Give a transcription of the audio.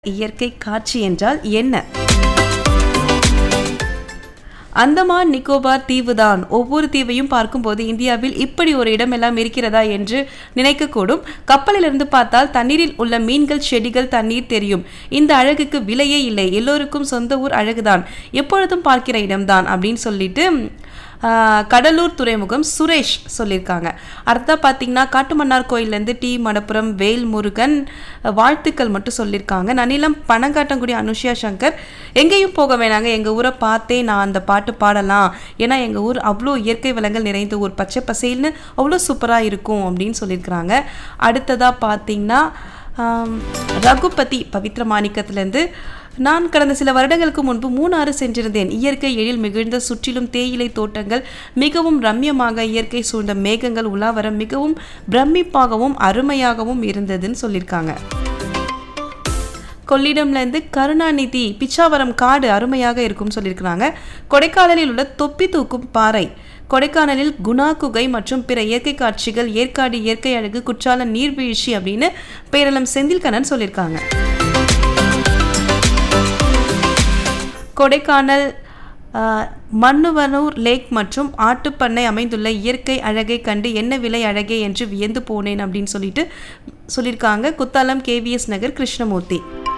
இயற்கை காட்சி என்றால் என்ன அந்தமான் நிக்கோபார் தீவுதான் ஒவ்வொரு தீவையும் பார்க்கும்போது இந்தியாவில் இப்படி ஒரு இடமெல்லாம் இருக்கிறதா என்று நினைக்கக்கூடும் கப்பலிலிருந்து பார்த்தால் தண்ணீரில் உள்ள மீன்கள் செடிகள் தண்ணீர் தெரியும் இந்த அழகுக்கு விலையே இல்லை எல்லோருக்கும் சொந்த ஊர் அழகுதான் எப்பொழுதும் பார்க்கிற இடம்தான் அப்படின்னு சொல்லிட்டு ஆஹ், கடலூர் துறைமுகம் சுரேஷ் சொல்லியிருக்காங்க அடுத்தா பார்த்தீங்கன்னா காட்டுமன்னார் கோயிலேருந்து டி மடப்புரம் வேல் முருகன் வாழ்த்துக்கள் மட்டும் சொல்லியிருக்காங்க நனிலம் பணங்காட்டங்குடி அனுஷியா சங்கர் எங்கேயும் போக வேணாங்க எங்கள் ஊரை பார்த்தே நான் அந்த பாட்டு பாடலாம் ஏன்னா எங்கள் ஊர் அவ்வளோ இயற்கை வளங்கள் நிறைந்த ஊர் பச்சை பசேல்னு அவ்வளோ சூப்பராக இருக்கும் அப்படின்னு சொல்லியிருக்கிறாங்க அடுத்ததாக பார்த்தீங்கன்னா ஆம், ரகுபதி பவித்ர மாணிக்கத்திலேருந்து நான் கடந்த சில வருடங்களுக்கு முன்பு மூணாறு சென்றிருந்தேன் இயற்கை எழில் மிகுந்த சுற்றிலும் தேயிலை தோட்டங்கள் மிகவும் ரம்யமாக இயற்கை சூழ்ந்த மேகங்கள் உலாவர மிகவும் பிரமிப்பாகவும் அருமையாகவும் இருந்ததுன்னு சொல்லியிருக்காங்க கொள்ளிடம்லேருந்து கருணாநிதி பிச்சாவரம் காடு அருமையாக இருக்கும்னு சொல்லியிருக்கிறாங்க கொடைக்கானலில் உள்ள தொப்பி தூக்கும் பாறை கொடைக்கானலில் குணா குகை மற்றும் பிற இயற்கை காட்சிகள் ஏற்காடு இயற்கை அழகு குற்றால நீர்வீழ்ச்சி அப்படின்னு பேரளம் செந்தில்கண்ணன் சொல்லியிருக்காங்க கொடைக்கானல் ஆஹ், மண்ணுவனூர் லேக் மற்றும் ஆட்டுப்பண்ணை அமைந்துள்ள இயற்கை அழகை கண்டு என்ன விலை அழகே என்று வியந்து போனேன் அப்படின்னு சொல்லிட்டு சொல்லியிருக்காங்க குத்தாலம் கேவிஎஸ் நகர் கிருஷ்ணமூர்த்தி